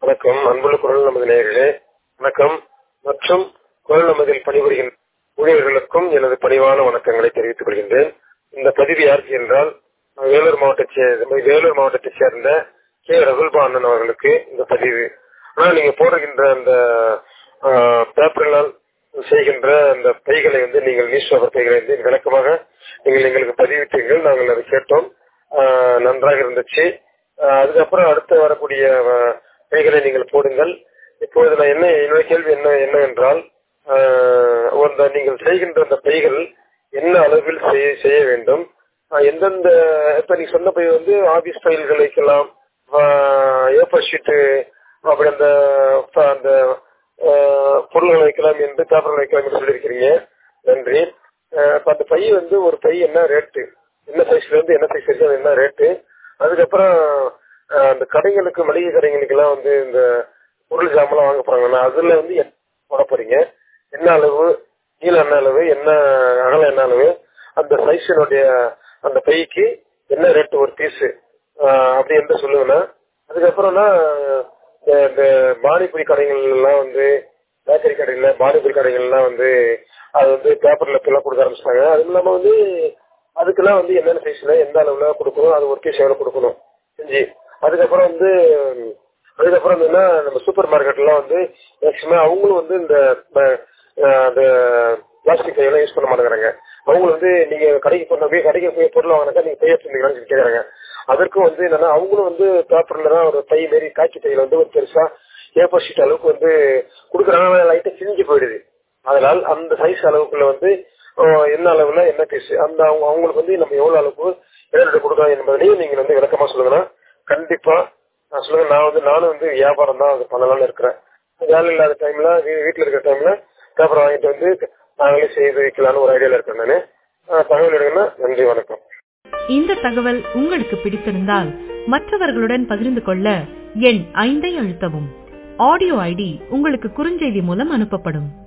வணக்கம் அன்புள்ள குரல் நமது நேயர்களே வணக்கம் மற்றும் குரல் நமதில் பணிபுரிகின்ற ஊழியர்களுக்கும் எனது பணிவான வணக்கங்களை தெரிவித்துக் கொள்கின்றேன் இந்த பதிவு யாருக்கு என்றால் வேலூர் மாவட்டத்தை சே- வேலூர் மாவட்டத்தைச் சேர்ந்த கே ரகுல்பா அண்ணன் அவர்களுக்கு இந்த பதிவு ஆனா நீங்க போடுகின்ற அந்த பேப்பர்களால் செய்கின்ற அந்த பைகளை வந்து நீங்கள் நியூஸ் பேப்பர் பைகளை வந்து விளக்கமாக நீங்கள் எங்களுக்கு பதிவிட்டீர்கள் நாங்கள் அதை கேட்டோம் ஆஹ் நன்றாக இருந்துச்சு ஆஹ் அதுக்கப்புறம் அடுத்து வரக்கூடிய ஆஹ், பைகளை நீங்கள் போடுங்கள் இப்பொழுது நான் என்ன என்னுடைய கேள்வி என்ன என்னவென்றால் ஆஹ், அந்த நீங்கள் செய்கின்ற அந்த பைகள் என்ன அளவில் செய்ய செய்ய வேண்டும் ஆஹ், எந்தெந்த இப்ப நீ சொன்ன பை வந்து ஆபீஸ் ஃபைல்கள் வைக்கலாம் ஏப்பர் ஷீட்டு அப்படி அந்த ப- அந்த ஆஹ், பொருள்கள் வைக்கலாம் என்று பேப்பர்கள் வைக்கலாம் என்று சொல்லியிருக்கிறீங்க நன்றி ஆஹ், இப்ப அந்த பை வந்து ஒரு பை என்ன ரேட்டு என்ன சைஸ்ல இருந்து என்ன சைஸ் வரைக்கும் அது என்ன ரேட்டு அதுக்கப்புறம் ஆஹ், அந்த கடைகளுக்கு மளிகை கடைகளுக்கு எல்லாம் வந்து இந்த பொருள் ஜாமெல்லாம் வாங்க போறாங்கன்னா அதுல வந்து என்ன போட போறீங்க என்ன அளவு நீளம் என்ன அளவு என்ன அகலம் என்ன அளவு அந்த சைஸினுடைய அந்த பைக்கு என்ன ரேட் ஒரு பீஸ் அப்படி என்று சொல்லுவேன்னா அதுக்கப்புறம்னா இந்த இந்த பானிபுரி கடைகள் எல்லாம் வந்து பேக்கரி கடைகள்ல பானிபுரி கடைகள் எல்லாம் வந்து அது வந்து பேப்பர்ல எல்லாம் கொடுக்க ஆரம்பிச்சிட்டாங்க அதுவும் இல்லாம வந்து அதுக்கெல்லாம் வந்து என்னென்ன சைஸ்ல எந்த அளவுல கொடுக்கணும் அது ஒரு பீஸ் எவ்வளவு கொடுக்கணும் செஞ்சு அதுக்கப்புறம் வந்து அதுக்கப்புறம் என்னன்னா நம்ம சூப்பர் மார்க்கெட்லாம் வந்து மேக்சிமம் அவங்களும் வந்து இந்த அஹ், அந்த பிளாஸ்டிக் கையெல்லாம் யூஸ் பண்ண மாட்டேங்கிறாங்க அவங்க வந்து நீங்க கடைக்கு போன போய் கடைக்கு போய் பொருள் வாங்கினாக்கா நீங்க பை எடுத்துருந்தீங்களான்னு சொல்லி கேக்குறாங்க அதற்கும் வந்து என்னன்னா அவங்களும் வந்து பேப்பர்ல தான் ஒரு பை மாரி காக்கி பையில வந்து ஒரு பெருசா ஏப்பர் ஷீட் அளவுக்கு வந்து கொடுக்குறாங்க லைட்டா கிழிஞ்சு போயிடுது அதனால் அந்த சைஸ் அளவுக்குள்ள வந்து அஹ், என்ன அளவுல என்ன பீஸ் அந்த அவங்க அவங்களுக்கு வந்து நம்ம எவ்வளவு அளவுக்கு எவ்வளவு கொடுக்கலாம் என்பதையும் நீங்க வந்து விளக்கமா சொல்லுங்கன்னா கண்டிப்பா நான் சொல்லுங்க நான் வந்து நானும் வந்து வியாபாரம் தான் அது பண்ணலாம்னு இருக்கிறேன் வேலை இல்லாத டைம்ல வீட்டுல இருக்கிற டைம்ல பேப்பர் வாங்கிட்டு வந்து நாங்களே செய்து வைக்கலாம்னு ஒரு ஐடியால இருக்கேன் நானு அஹ், தகவல் எடுங்கன்னா நன்றி வணக்கம் இந்த தகவல் உங்களுக்கு பிடித்திருந்தால் மற்றவர்களுடன் பகிர்ந்து கொள்ள எண் ஐந்தை அழுத்தவும் ஆடியோ ஐடி உங்களுக்கு குறுஞ்செய்தி மூலம் அனுப்பப்படும்